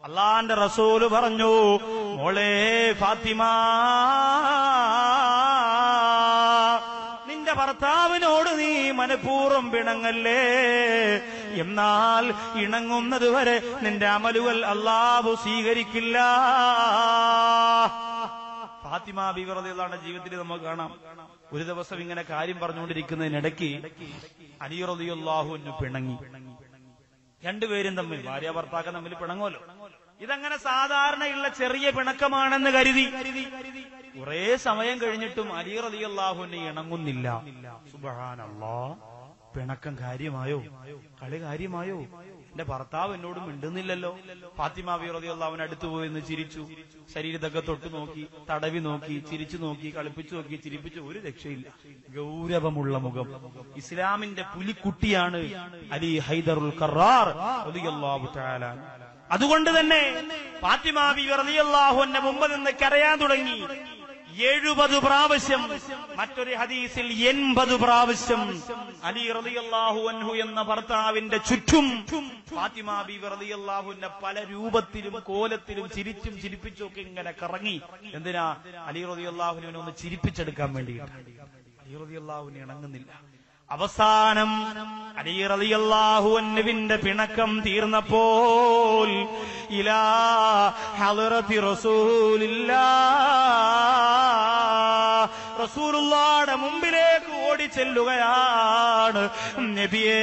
അള്ളാന്റെ റസൂല് പറഞ്ഞു മോളെ ഫാത്തിമ നിന്റെ ഭർത്താവിനോട് നീ മനഃപൂർവ്വം പിണങ്ങല്ലേ എന്നാൽ ഇണങ്ങുന്നത് വരെ നിന്റെ അമലുകൾ അള്ളാഹു സ്വീകരിക്കില്ല ഫാത്തിമ ബിവറതിയുള്ള ജീവിതത്തിൽ നമുക്ക് കാണാം ഒരു ദിവസം ഇങ്ങനെ കാര്യം പറഞ്ഞുകൊണ്ടിരിക്കുന്നതിനിടയ്ക്ക് അലിയറതിയുള്ളാഹുവിന് പിണങ്ങി രണ്ടുപേരും തമ്മിൽ ഭാര്യ ഭർത്താക്കൾ തമ്മിൽ പിണങ്ങുമല്ലോ ഇതങ്ങനെ സാധാരണയുള്ള ചെറിയ പിണക്കമാണെന്ന് കരുതി കുറെ സമയം കഴിഞ്ഞിട്ടും അലി റളിയല്ലാഹുവിന് ഇണങ്ങുന്നില്ല സുബ്ഹാനല്ലാ പിണക്കം കാര്യമായോ കളി കാര്യമായോ എന്റെ ഭർത്താവ് എന്നോട് മിണ്ടുന്നില്ലല്ലോ ഫാത്തിമ ബി റളിയല്ലാഹുവിന് അടുത്ത് പോയി എന്ന് ചിരിച്ചു ശരീരത്തൊക്കെ തൊട്ട് നോക്കി തടവി നോക്കി ചിരിച്ചു നോക്കി കളിപ്പിച്ചു നോക്കി ചിരിപ്പിച്ചു ഒരു രക്ഷയില്ല ഗൗരവമുള്ള മുഖം ഇസ്ലാമിന്റെ പുലിക്കുട്ടിയാണ് അലി ഹൈദറുൽ കറാർ റളിയല്ലാഹു തആല അതുകൊണ്ട് തന്നെ ഫാത്തിമ ബി റളിയല്ലാഹുവിന്റെ മുമ്പ് നിന്ന് കരയാൻ തുടങ്ങി എഴുപത് പ്രാവശ്യം മറ്റൊരു ഹദീസിൽ എൺപത് പ്രാവശ്യം അലി റളിയല്ലാഹു അൻഹു എന്ന ഭർത്താവിന്റെ ചുറ്റും ഫാത്തിമ ബി റളിയല്ലാഹുവിന്റെ പല രൂപത്തിലും കോലത്തിലും ചിരിച്ചും ചിരിപ്പിച്ചും ഒക്കെ ഇങ്ങനെ കറങ്ങി എന്തിനാ അലി റളിയല്ലാഹുവിനെ ഒന്ന് ചിരിപ്പിച്ചെടുക്കാൻ വേണ്ടിയിട്ട് അലി റളിയല്ലാഹുവിന് ഇണങ്ങുന്നില്ല അവസാനം അലി റളിയല്ലാഹുവിന്റെ പിണക്കം തീർന്നപ്പോൾ ഇലാ ഹളറത്തി റസൂലില്ലാ റസൂലുള്ളാടെ മുമ്പിലേക്ക് ഓടി ചെല്ലുകയാണ് നബിയേ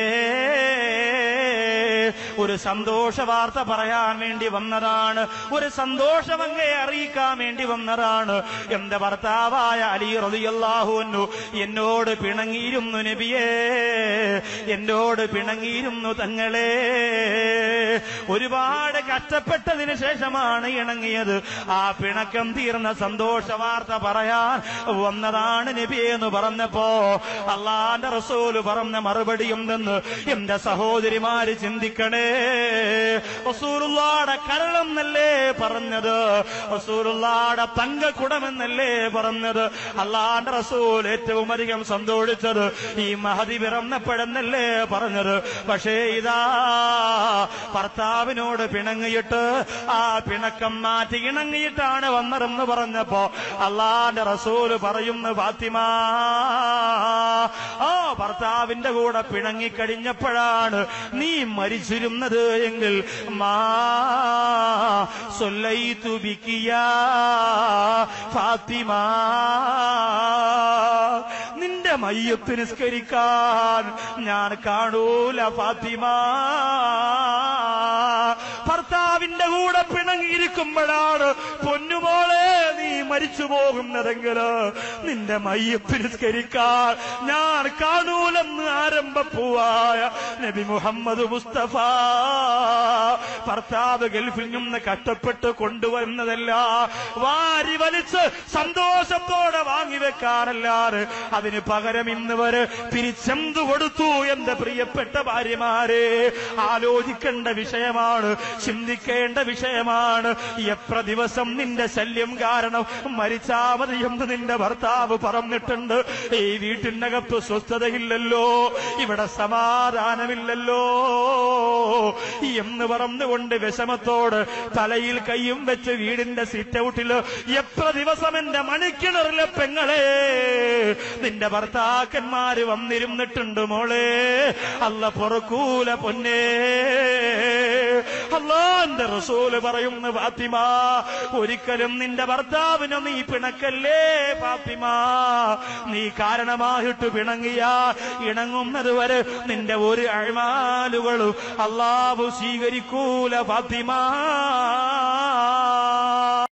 ഒരു സന്തോഷ വാർത്ത പറയാൻ വേണ്ടി വന്നതാണ് ഒരു സന്തോഷം അങ്ങേ അറിയിക്കാൻ വേണ്ടി വന്നതാണ് എന്റെ ഭർത്താവായ അലി റളിയല്ലാഹുവിനു എന്നോട് പിണങ്ങിയിരുന്നു നബിയേ എന്നോട് പിണങ്ങിയിരുന്നു തങ്ങളെ ഒരുപാട് കഷ്ടപ്പെട്ടതിന് ശേഷമാണ് ഇണങ്ങിയത് ആ പിണക്കം തീർന്ന സന്തോഷ വാർത്ത പറയാൻ വന്നതാണ് നബി എന്ന് പറഞ്ഞപ്പോ അള്ളാന്റെ റസൂല് പറഞ്ഞ മറുപടി എന്തെന്ന് എന്റെ സഹോദരിമാര് ചിന്തിക്കണേ റസൂലുള്ളാടെ കരളെന്നല്ലേ പറഞ്ഞത് റസൂലുള്ളാടെ തങ്കക്കുടമെന്നല്ലേ പറഞ്ഞത് അള്ളാന്റെ റസൂൽ ഏറ്റവും അധികം സന്തോഷിച്ചത് ഈ മഹതി പിറന്നപ്പോഴെന്നല്ലേ പറഞ്ഞത് പക്ഷേ ഇതാ ഭർത്താവിനോട് പിണങ്ങിയിട്ട് ആ പിണക്കം മാറ്റി ഇണങ്ങിയിട്ടാണ് വന്നതെന്ന് പറഞ്ഞപ്പോ അള്ളാന്റെ റസൂല് പറയുന്നു ഫാത്തിമ ആ ഭർത്താവിന്റെ കൂടെ പിണങ്ങിക്കഴിഞ്ഞപ്പോഴാണ് നീ മരിച്ചിരുന്നത് എങ്കിൽ മാ സൊല്ലൈതു ബിക്കിയ ഫാത്തിമ നിന്റെ മയ്യത്ത് നിസ്കരിക്കാൻ ഞാൻ കാണൂല ഫാത്തിമ ഭർത്താവിന്റെ കൂടെ പിണങ്ങിയിരിക്കുമ്പോഴാണ് പൊന്നുമോളെ നീ മരിച്ചു പോകുന്നതെങ്കിൽ നിന്റെ മയ്യത്ത് നിസ്കരിക്കാൻ ഞാൻ കാണൂലെന്ന് ആരംഭപ്പൂവായ നബി മുഹമ്മദ് മുസ്തഫ ഭർത്താവ് ഗൾഫിൽ നിന്ന് കഷ്ടപ്പെട്ട് കൊണ്ടുവരുന്നതല്ല വാരി വലിച്ച് സന്തോഷത്തോടെ വാങ്ങിവെക്കാനല്ലാതെ അതിന് പകരം ഇന്ന് വരെ തിരിച്ചെന്തു കൊടുത്തു എന്റെ പ്രിയപ്പെട്ട ഭാര്യമാരെ ആലോചിക്കേണ്ട വിഷയമാണ് ചിന്തിക്കേണ്ട വിഷയമാണ് എത്ര ദിവസം നിന്റെ ശല്യം കാരണം മരിച്ചാ മതി എന്ന് നിന്റെ ഭർത്താവ് പറഞ്ഞിട്ടുണ്ട് ഈ വീട്ടിനകത്ത് സ്വസ്ഥതയില്ലല്ലോ ഇവിടെ സമാധാനമില്ലല്ലോ എന്ന് പറഞ്ഞുകൊണ്ട് വിഷമത്തോട് തലയിൽ കൈയും വെച്ച് വീടിന്റെ സിറ്റ് ഔട്ടില് എത്ര ദിവസം എന്റെ മണിക്കിണറിലെ പെങ്ങളെ നിന്റെ ഭർത്താക്കന്മാര് വന്നിരുന്നിട്ടുണ്ട് മോളെ അല്ല പൊറക്കൂല പൊന്നേ അള്ളാന്റെ റസൂല് പറയുന്നു ഫാത്തിമ ഒരിക്കലും നിന്റെ ഭർത്താവിനെ നീ പിണക്കല്ലേ ഫാത്തിമ നീ കാരണമായിട്ട് പിണങ്ങിയ ഇണങ്ങുന്നത് വരെ നിന്റെ ഒരു അഴിമാലുകളും അള്ളാഹു സ്വീകരിക്കൂല ഫാത്തിമ